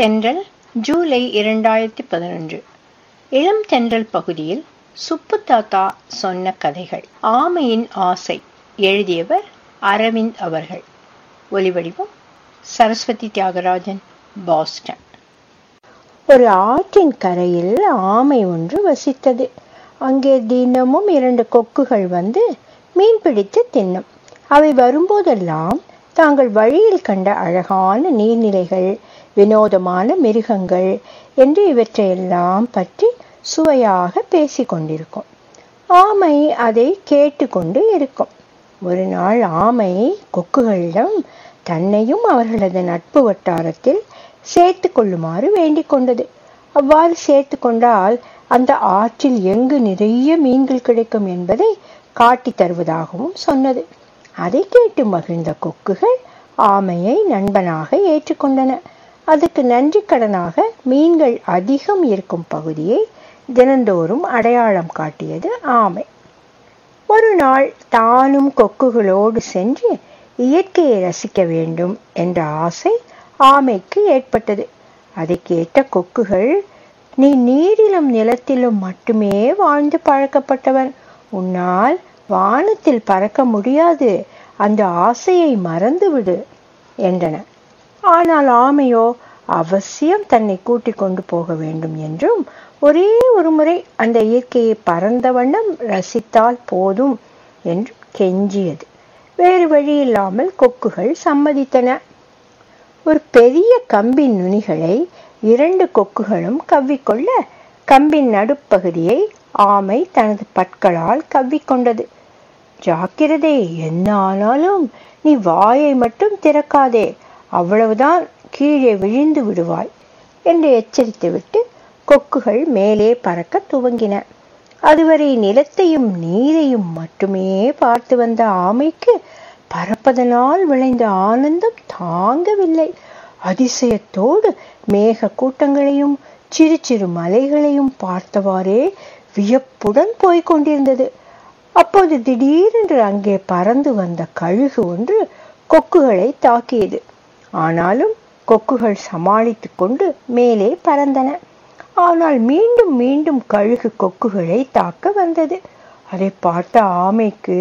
தென்றல் ஜூலை இரண்டாயிரத்தி பதினொன்று இளம் தென்றல் பகுதியில் சுப்பு தாத்தா சொன்ன கதைகள் ஆமையின் ஆசை எழுதியவர் அரவிந்த் அவர்கள் ஒலிவடிவம் சரஸ்வதி தியாகராஜன் பாஸ்டன் ஒரு ஆற்றின் கரையில் ஆமை ஒன்று வசித்தது அங்கே தினமும் இரண்டு கொக்குகள் வந்து மீன் பிடித்து தின்னும் அவை வரும்போதெல்லாம் தாங்கள் வழியில் கண்ட அழகான நீர்நிலைகள் வினோதமான மிருகங்கள் என்று இவற்றையெல்லாம் பற்றி சுவையாக பேசிக் கொண்டிருக்கும் ஆமை அதை கேட்டுக்கொண்டு இருக்கும் ஒரு நாள் ஆமை கொக்குகளிடம் தன்னையும் அவர்களது நட்பு வட்டாரத்தில் சேர்த்து கொள்ளுமாறு வேண்டிக் கொண்டது அவ்வாறு சேர்த்து கொண்டால் அந்த ஆற்றில் எங்கு நிறைய மீன்கள் கிடைக்கும் என்பதை காட்டித் தருவதாகவும் சொன்னது அதை கேட்டு மகிழ்ந்த கொக்குகள் ஆமையை நண்பனாக ஏற்றுக்கொண்டன அதுக்கு நன்றி கடனாக மீன்கள் அதிகம் இருக்கும் பகுதியை தினந்தோறும் அடையாளம் காட்டியது ஆமை ஒரு நாள் தானும் கொக்குகளோடு சென்று இயற்கையை ரசிக்க வேண்டும் என்ற ஆசை ஆமைக்கு ஏற்பட்டது அதை கேட்ட கொக்குகள் நீ நீரிலும் நிலத்திலும் மட்டுமே வாழ்ந்து பழக்கப்பட்டவன் உன்னால் வானத்தில் பறக்க முடியாது அந்த ஆசையை மறந்துவிடு என்றன ஆனால் ஆமையோ அவசியம் தன்னை கூட்டிக் கொண்டு போக வேண்டும் என்றும் ஒரே ஒரு முறை அந்த இயற்கையை பறந்த வண்ணம் ரசித்தால் போதும் என்று கெஞ்சியது வேறு வழி இல்லாமல் கொக்குகள் சம்மதித்தன ஒரு பெரிய கம்பின் நுனிகளை இரண்டு கொக்குகளும் கவ்விக்கொள்ள கம்பின் நடுப்பகுதியை ஆமை தனது பற்களால் கவ்விக்கொண்டது ஜாக்கிரதை என்ன ஆனாலும் நீ வாயை மட்டும் திறக்காதே அவ்வளவுதான் கீழே விழுந்து விடுவாய் என்று எச்சரித்துவிட்டு கொக்குகள் மேலே பறக்க துவங்கின அதுவரை நிலத்தையும் நீரையும் மட்டுமே பார்த்து வந்த ஆமைக்கு பறப்பதனால் விளைந்த ஆனந்தம் தாங்கவில்லை அதிசயத்தோடு மேக கூட்டங்களையும் சிறு சிறு மலைகளையும் பார்த்தவாறே வியப்புடன் போய்க் கொண்டிருந்தது அப்போது திடீரென்று அங்கே பறந்து வந்த கழுகு ஒன்று கொக்குகளை தாக்கியது ஆனாலும் கொக்குகள் சமாளித்து கொண்டு மேலே பறந்தன ஆனால் மீண்டும் மீண்டும் கழுகு கொக்குகளை தாக்க வந்தது அதை பார்த்த ஆமைக்கு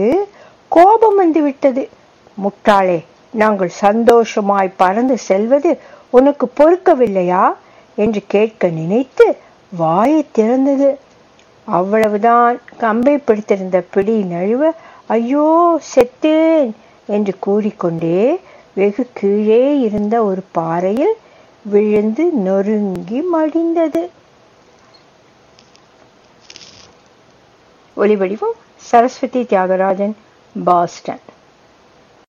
கோபம் வந்து விட்டது முட்டாளே நாங்கள் சந்தோஷமாய் பறந்து செல்வது உனக்கு பொறுக்கவில்லையா என்று கேட்க நினைத்து வாயை திறந்தது அவ்வளவுதான் கம்பை பிடித்திருந்த பிடி நழுவ ஐயோ செத்தேன் என்று கூறிக்கொண்டே வெகு கீழே இருந்த ஒரு பாறையில் விழுந்து நொறுங்கி மடிந்தது ஒலிவடிவம் சரஸ்வதி தியாகராஜன் பாஸ்டன்